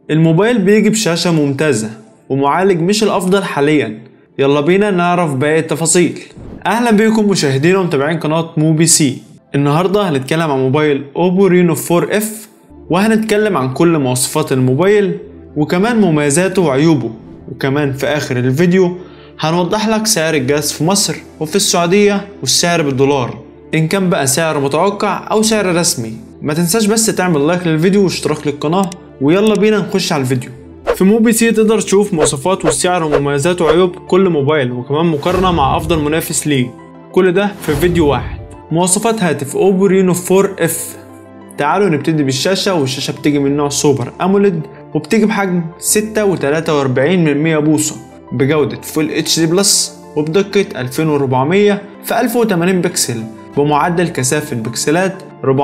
الموبايل بيجي بشاشة ممتازة ومعالج مش الأفضل حاليا يلا بينا نعرف باقي التفاصيل أهلا بكم مشاهدين ومتابعين قناة مو بي سي النهاردة هنتكلم عن موبايل أوبو رينو 4 اف وهنتكلم عن كل مواصفات الموبايل وكمان مميزاته وعيوبه وكمان في آخر الفيديو هنوضح لك سعر الجهاز في مصر وفي السعودية والسعر بالدولار إن كان بقى سعر متوقع أو سعر رسمي ما تنساش بس تعمل لايك للفيديو واشتراك للقناة ويلا بينا نخش على الفيديو في موبي سي تقدر تشوف مواصفات والسعر ومميزات وعيوب كل موبايل وكمان مقارنة مع أفضل منافس ليه كل ده في فيديو واحد مواصفات هاتف أوبو رينو 4 اف تعالوا نبتدي بالشاشة والشاشة بتيجي من نوع سوبر أموليد وبتيجي بحجم 6.43 من 100 بوصة بجودة فول اتش دي بلس وبدقة 2400 في 1080 بكسل بمعدل كثافة بكسلات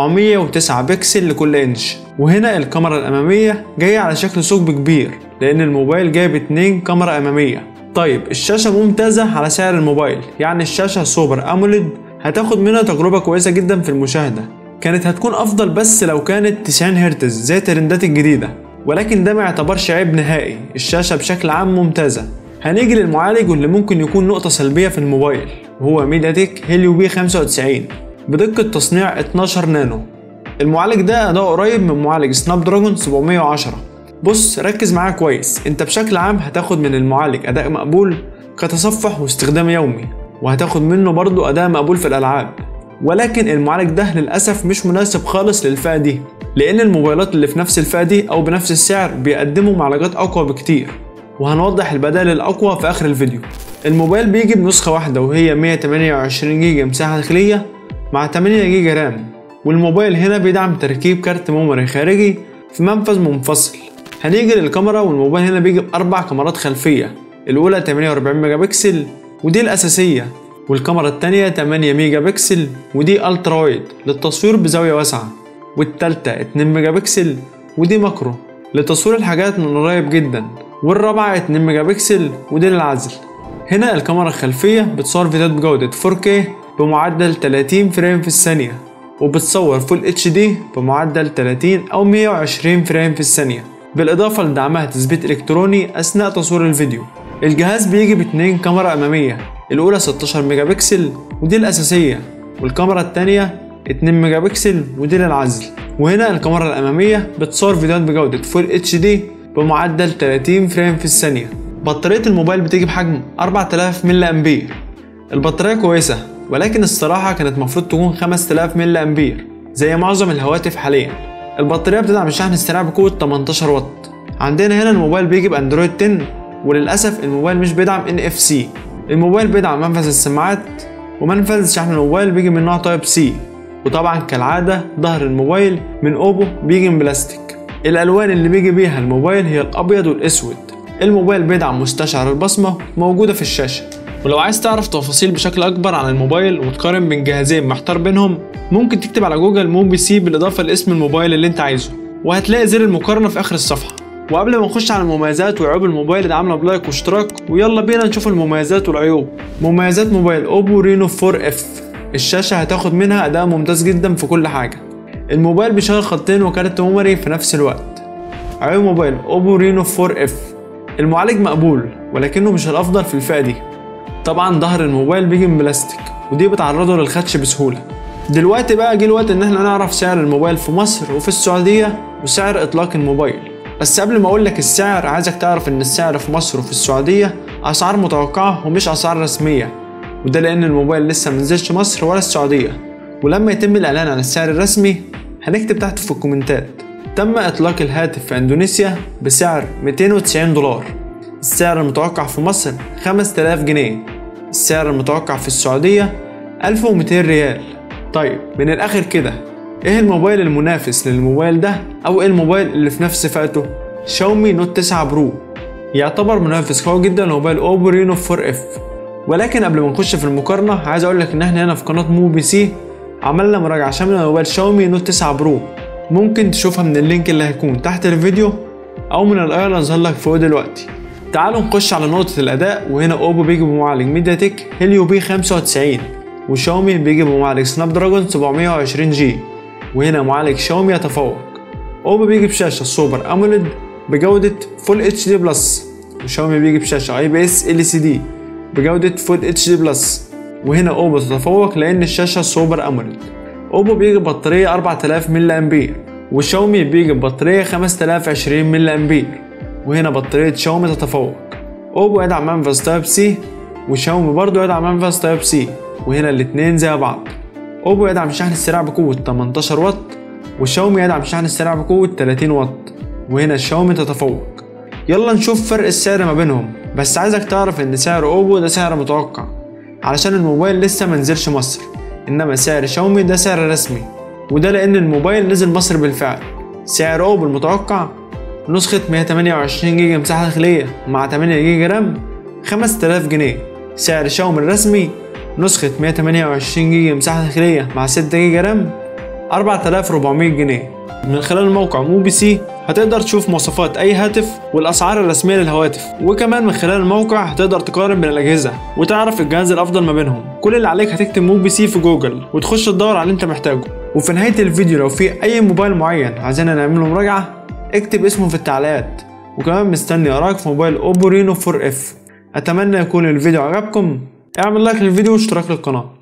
409 بكسل لكل انش وهنا الكاميرا الأمامية جاية على شكل ثقب كبير لأن الموبايل جايب اتنين كاميرا أمامية طيب الشاشة ممتازة على سعر الموبايل يعني الشاشة سوبر أموليد هتاخد منها تجربة كويسة جدا في المشاهدة كانت هتكون أفضل بس لو كانت 90 هرتز زي الترندات الجديدة ولكن ده ما يعتبرش عيب نهائي الشاشة بشكل عام ممتازة هنيجي للمعالج واللي ممكن يكون نقطة سلبية في الموبايل وهو ميديا تك هيليو بي 95 بدقة تصنيع 12 نانو المعالج ده أداؤه قريب من معالج سناب دراجون 710 بص ركز معايا كويس انت بشكل عام هتاخد من المعالج أداء مقبول كتصفح واستخدام يومي وهتاخد منه برضو أداء مقبول في الألعاب ولكن المعالج ده للأسف مش مناسب خالص للفئة دي لأن الموبايلات اللي في نفس الفئة دي أو بنفس السعر بيقدموا معالجات أقوى بكتير وهنوضح البدائل الأقوى في آخر الفيديو الموبايل بيجي بنسخة واحدة وهي 128 جيجا مساحة داخلية مع 8 جيجا رام والموبايل هنا بيدعم تركيب كارت ميموري خارجي في منفذ منفصل هنيجي للكاميرا والموبايل هنا بيجي بأربع كاميرات خلفية الأولى 48 ميجا بكسل ودي الأساسية والكاميرا التانية 8 ميجا بكسل ودي الترا وايد للتصوير بزاوية واسعة والتالتة 2 ميجا بكسل ودي ماكرو لتصوير الحاجات من قريب جدا والرابعة 2 ميجا بكسل ودي للعزل هنا الكاميرا الخلفية بتصور فيديوهات بجودة 4K بمعدل 30 فريم في الثانية وبتصور فول اتش دي بمعدل 30 أو 120 فريم في الثانية بالإضافة لدعمها تثبيت إلكتروني أثناء تصوير الفيديو الجهاز بيجي باتنين كاميرا أمامية الأولى 16 ميجا بكسل ودي الأساسية والكاميرا التانية 2 ميجا بكسل ودي للعزل وهنا الكاميرا الأمامية بتصور فيديوهات بجودة فول اتش دي بمعدل 30 فريم في الثانية بطارية الموبايل بتيجي بحجم 4000 ملي أمبير البطارية كويسة ولكن الصراحة كانت المفروض تكون 5000 ملي أمبير زي معظم الهواتف حاليا البطارية بتدعم الشحن السريع بقوة 18 واط عندنا هنا الموبايل بيجي بأندرويد 10 وللأسف الموبايل مش بيدعم NFC الموبايل بيدعم منفذ السماعات ومنفذ شحن الموبايل بيجي من نوع تايب سي وطبعا كالعادة ظهر الموبايل من اوبو بيجي من بلاستيك الالوان اللي بيجي بيها الموبايل هي الابيض والاسود الموبايل بيدعم مستشعر البصمة موجودة في الشاشة ولو عايز تعرف تفاصيل بشكل اكبر عن الموبايل وتقارن بين جهازين محتار بينهم ممكن تكتب على جوجل موبي سي بالاضافة لاسم الموبايل اللي انت عايزه وهتلاقي زر المقارنة في اخر الصفحة وقبل ما نخش على المميزات وعيوب الموبايل ادعمنا بلايك واشتراك ويلا بينا نشوف المميزات والعيوب مميزات موبايل اوبو رينو 4 اف الشاشة هتاخد منها اداء ممتاز جدا في كل حاجة الموبايل بيشغل خطين وكارت ميموري في نفس الوقت عيوب موبايل اوبو رينو 4 اف المعالج مقبول ولكنه مش الافضل في الفئة دي طبعا ظهر الموبايل بيجي من بلاستيك ودي بتعرضه للخدش بسهولة دلوقتي بقى جه الوقت ان احنا نعرف سعر الموبايل في مصر وفي السعودية وسعر اطلاق الموبايل بس قبل ما اقول لك السعر عايزك تعرف ان السعر في مصر وفي السعودية اسعار متوقعة ومش اسعار رسمية وده لان الموبايل لسه منزلش مصر ولا السعودية ولما يتم الاعلان عن السعر الرسمي هنكتب تحت في الكومنتات تم اطلاق الهاتف في اندونيسيا بسعر 290 دولار السعر المتوقع في مصر 5000 جنيه السعر المتوقع في السعودية 1200 ريال طيب من الاخر كده ايه الموبايل المنافس للموبايل ده او ايه الموبايل اللي في نفس فئته شاومي نوت 9 برو يعتبر منافس قوي جدا لموبايل اوبو رينو 4 اف ولكن قبل ما نخش في المقارنه عايز اقول لك ان احنا هنا في قناه مو بي سي عملنا مراجعه شامله لموبايل شاومي نوت 9 برو ممكن تشوفها من اللينك اللي هيكون تحت الفيديو او من الايه اللي هظهر لك فوق دلوقتي تعالوا نخش على نقطة الأداء وهنا أوبو بيجي بمعالج ميديا تك هيليو بي 95 وشاومي بيجي بمعالج سناب دراجون 720 جي وهنا معالج شاومي يتفوق اوبو بيجي بشاشة سوبر اموليد بجودة فول اتش دي بلس وشاومي بيجي بشاشة اي بي اس ال سي دي بجودة فول اتش دي بلس وهنا اوبو تتفوق لان الشاشة سوبر اموليد اوبو بيجي ببطارية 4000 ملي امبير وشاومي بيجي ببطارية 5020 ملي امبير وهنا بطارية شاومي تتفوق اوبو يدعم منفذ تايب سي وشاومي برضه يدعم منفذ تايب سي وهنا الاتنين زي بعض اوبو يدعم الشحن السريع بقوة 18 واط وشاومي يدعم الشحن السريع بقوة 30 واط وهنا شاومي تتفوق يلا نشوف فرق السعر ما بينهم بس عايزك تعرف ان سعر اوبو ده سعر متوقع علشان الموبايل لسه منزلش مصر انما سعر شاومي ده سعر رسمي وده لان الموبايل نزل مصر بالفعل سعر اوبو المتوقع نسخة 128 جيجا مساحة داخلية مع 8 جيجا رام 5000 جنيه سعر شاومي الرسمي نسخة 128 جيجا مساحة داخلية مع 6 جيجا رام 4400 جنيه من خلال موقع موبي سي هتقدر تشوف مواصفات اي هاتف والاسعار الرسميه للهواتف وكمان من خلال الموقع هتقدر تقارن بين الاجهزه وتعرف الجهاز الافضل ما بينهم كل اللي عليك هتكتب موبي سي في جوجل وتخش تدور على اللي انت محتاجه وفي نهايه الفيديو لو في اي موبايل معين عايزيننا نعمله مراجعه اكتب اسمه في التعليقات وكمان مستني اراك في موبايل اوبو رينو 4 اف اتمنى يكون الفيديو عجبكم اعمل لايك للفيديو واشتراك للقناه